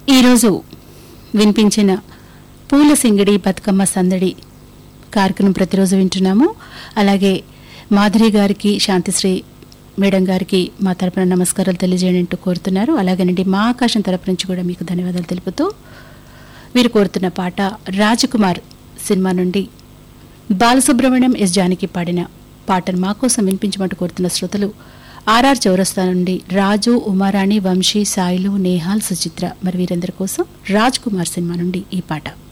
ఈరోజు వినిపించిన పూల సింగిడి బతుకమ్మ సందడి కార్యక్రమం ప్రతిరోజు వింటున్నాము అలాగే మాధురి గారికి శాంతిశ్రీ మేడం గారికి మా తరపున నమస్కారాలు తెలియజేయండి అంటూ కోరుతున్నారు అలాగేనండి మా ఆకాశం తరపు నుంచి కూడా మీకు ధన్యవాదాలు తెలుపుతూ వీరు కోరుతున్న పాట రాజకుమార్ సినిమా నుండి బాలసుబ్రహ్మణ్యం ఎస్ జానకి పాడిన పాటను మా కోసం వినిపించమంటూ కోరుతున్న శ్రోతలు ఆర్ఆర్ చౌరస్తా నుండి రాజు ఉమారాణి వంశీ సాయిలు నేహాల్ సుచిత్ర మరి వీరందరి కోసం రాజ్ కుమార్ సినిమా నుండి ఈ పాట